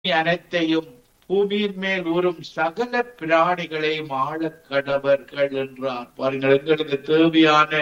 அனைத்தையும் பூமியின் மேல் ஊறும் சகல பிராணிகளையும் ஆள கடவர்கள் என்றார் பாருங்கள் எங்களுக்கு தேவையான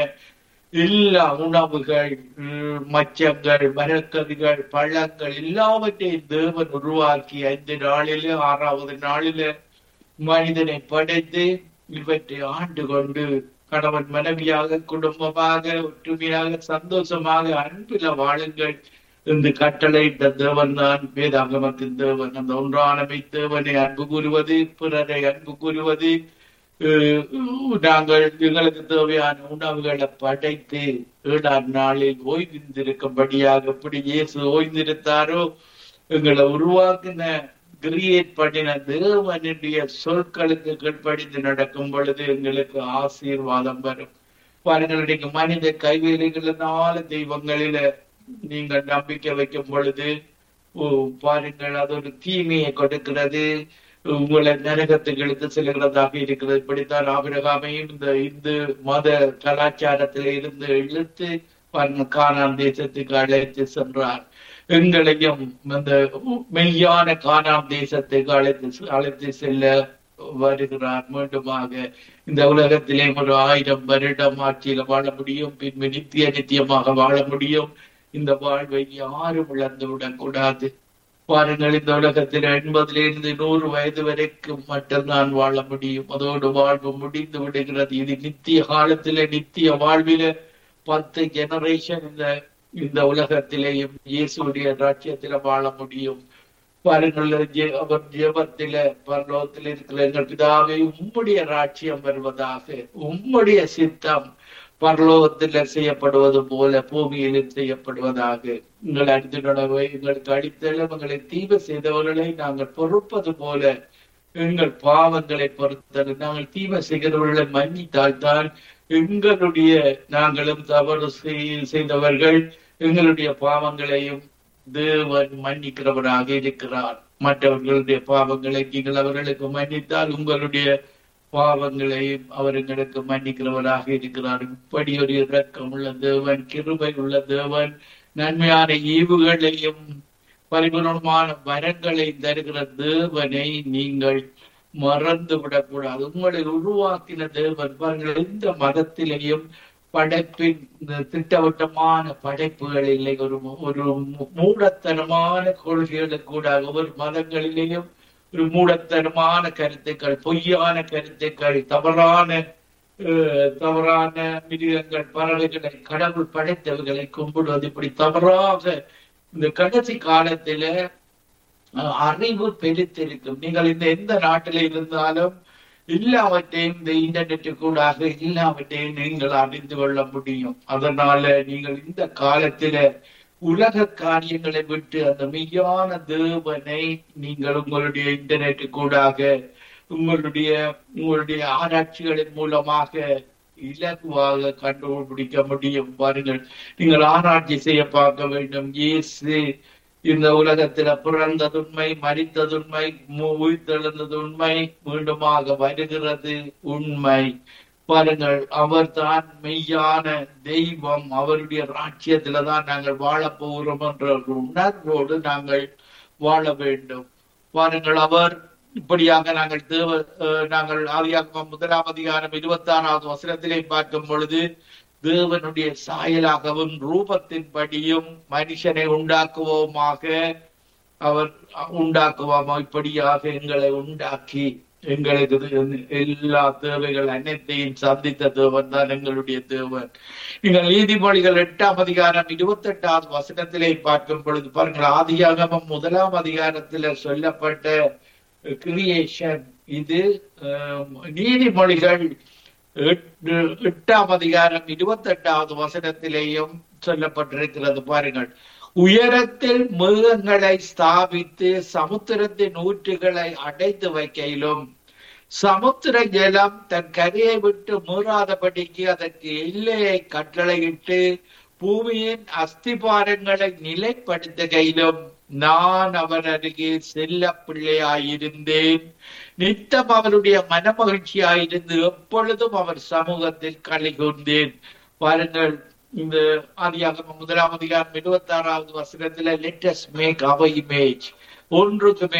எல்லா உணவுகள் உம், மச்சங்கள் மரக்கறிகள் பழங்கள் எல்லாவற்றையும் தேவன் உருவாக்கி ஐந்து நாளிலே ஆறாவது நாளிலே மனிதனை படைத்து இவற்றை ஆண்டு கொண்டு கணவன் மனைவியாக குடும்பமாக ஒற்றுமையாக சந்தோஷமாக அன்பில வாழுங்கள் என்று கட்டளையிட்ட தேவன் தான் வேதாகமத்தின் தேவன் அந்த ஒன்றானமை தேவனை அன்பு கூறுவது பிறரை அன்பு கூறுவது அஹ், நாங்கள் எங்களுக்கு தேவையான உணவுகளை படைத்து ஏழாம் நாளில் ஓய்ந்திருக்கும்படியாக எப்படி இயேசு ஓய்ந்திருத்தாரோ எங்களை உருவாக்கின கிரியேட் பண்ணின தேவனுடைய சொற்களுக்கு கீழ்ப்படிந்து நடக்கும் பொழுது எங்களுக்கு ஆசீர்வாதம் வரும் பாருங்கள் இன்னைக்கு மனித கைவேலைகளினால தெய்வங்களில நீங்கள் நம்பிக்கை வைக்கும் பொழுது ஓ, பாருங்கள் அது ஒரு தீமையை கொடுக்கிறது உங்களை நரகத்துக்கு இழுத்து செல்கிறதாக இருக்கிறது இப்படித்தான் ஆபிரகாமையும் இந்த இந்து மத கலாச்சாரத்தில இருந்து இழுத்து பாருங்க கானான் தேசத்துக்கு அழைத்து சென்றார் எங்களையும் அந்த மெய்யான கானான் தேசத்துக்கு அழைத்து அழைத்து செல்ல வருகிறார் மீண்டுமாக இந்த உலகத்திலே ஒரு ஆயிரம் வருடம் ஆட்சியில வாழ முடியும் பின்பு நித்திய நித்தியமாக வாழ முடியும் இந்த வாழ்வை யாரும் இழந்து விடக்கூடாது பாருங்கள் இந்த உலகத்தில் எண்பதிலிருந்து நூறு வயது வரைக்கும் மட்டும்தான் வாழ முடியும் அதோடு வாழ்வு முடிந்து விடுகிறது இது நித்திய காலத்திலே நித்திய வாழ்வில பத்து ஜெனரேஷன் இந்த இந்த உலகத்திலேயும் இயேசுடைய ராஜ்யத்தில வாழ முடியும் பாருங்கள் ஜெ- அவர் ஜெபத்தில பரலோகத்தில் இருக்கிற எங்கள் பிதாவே உம்முடைய ராஜ்யம் வருவதாக உம்முடைய சித்தம் பரலோகத்தில் செய்யப்படுவது போல பூமியிலும் செய்யப்படுவதாக எங்கள் அடித்துணவை எங்களுக்கு அடித்தளம் எங்களை தீவு செய்தவர்களை நாங்கள் பொறுப்பது போல எங்கள் பாவங்களை பொறுத்தது நாங்கள் தீமை செய்கிறவர்களை மன்னித்தால் தான் எங்களுடைய நாங்களும் தவறு செய்- செய்தவர்கள் எங்களுடைய பாவங்களையும் தேவன் மன்னிக்கிறவராக இருக்கிறார் மற்றவர்களுடைய பாவங்களை நீங்கள் அவர்களுக்கு மன்னித்தால் உங்களுடைய பாவங்களையும் அவர் எங்களுக்கு மன்னிக்கிறவராக இருக்கிறார் இப்படி ஒரு இரக்கம் உள்ள தேவன் கிருபை உள்ள தேவன் நன்மையான ஈவுகளையும் பரிபூர்ணமான வரங்களை தருகிற தேவனை நீங்கள் மறந்து விடக்கூடாது உங்களை உருவாக்கின தேவன் பாருங்கள் எந்த மதத்திலேயும் படைப்பின் இந்த திட்டவட்டமான படைப்புகள் இல்லை ஒரு மு- ஒரு மு- மூடத்தனமான கொள்கைகளுக்கு கூட ஒவ்வொரு மதங்களிலேயும் ஒரு மூடத்தனமான கருத்துக்கள் பொய்யான கருத்துக்கள் தவறான அஹ், தவறான மிருகங்கள் பறவைகளை கடவுள் படைத்தவர்களை கும்பிடுவது இப்படி தவறாக இந்த கடைசி காலத்தில அஹ், அறிவு பெருத்திருக்கும் நீங்கள் இந்த எந்த நாட்டில இருந்தாலும் எல்லாவற்றையும் இந்த இன்டர்நெட் கூடாக எல்லாவற்றையும் நீங்கள் அறிந்து கொள்ள முடியும் அதனால நீங்கள் இந்த காலத்தில உலக காரியங்களை விட்டு அந்த மெய்யான தேவனை நீங்கள் உங்களுடைய இன்டர்நெட் கூடாக உங்களுடைய உங்களுடைய ஆராய்ச்சிகளின் மூலமாக இலகுவாக கண்டுபிடிக்க முடியும் பாருங்கள் நீங்கள் ஆராய்ச்சி செய்ய பார்க்க வேண்டும் இயேசு இந்த உலகத்தில பிறந்ததுண்மை மறித்ததுண்மை மு- உயிர்த்தெழுந்தது உண்மை மீண்டுமாக வருகிறது உண்மை பாருங்கள் அவர் தான் மெய்யான தெய்வம் அவருடைய ராஜ்யத்துல தான் நாங்கள் வாழப் போகிறோம் என்ற ஒரு உணர்வோடு நாங்கள் வாழ வேண்டும் பாருங்கள் அவர் இப்படியாக நாங்கள் தேவ அஹ், நாங்கள் ஆதியாகமம் முதலாம் அதிகாரம் இருபத்தி ஆறாவது வசனத்திலே பார்க்கும் பொழுது தேவனுடைய சாயலாகவும் ரூபத்தின்படியும் மனுஷனை உண்டாக்குவோமாக அவர் உண்டாக்குவோமா இப்படியாக எங்களை உண்டாக்கி எங்களுக்கு இது- எல்லா தேவைகள் அனைத்தையும் சந்தித்த தேவன் தான் எங்களுடைய தேவன் நீங்கள் நீதிமொழிகள் எட்டாம் அதிகாரம் இருபத்தி எட்டாவது வசனத்திலே பார்க்கும் பொழுது பாருங்கள் ஆதியாகமம் முதலாம் அதிகாரத்துல சொல்லப்பட்ட கிரியேஷன் இது அஹ், நீதிமொழிகள் எட்டு- எட்டாம் அதிகாரம் இருபத்தி எட்டாவது வசனத்திலேயும் சொல்லப்பட்டிருக்கிறது பாருங்கள் உயரத்தில் மிருகங்களை ஸ்தாபித்து சமுத்திரத்தின் ஊற்றுகளை அடைத்து வைக்கையிலும் சமுத்திர ஜலம் தன் கரையை விட்டு மீறாதபடிக்கு அதற்கு எல்லையை கட்டளையிட்டு பூமியின் அஸ்திபாரங்களை நிலைப்படுத்துகையிலும் நான் அவர் அருகே செல்ல பிள்ளையாயிருந்தேன் நித்தம் அவருடைய மனமகிழ்ச்சியாயிருந்து எப்பொழுதும் அவர் சமூகத்தில் களி கூர்ந்தேன் பாருங்கள் இந்த ஆதியாகமம் முதலாம் அதிகாரம் இருபத்தி ஆறாவது வசனத்துல லெட்டஸ் மேக் அவர் இமேஜ் ஒன்றுக்கு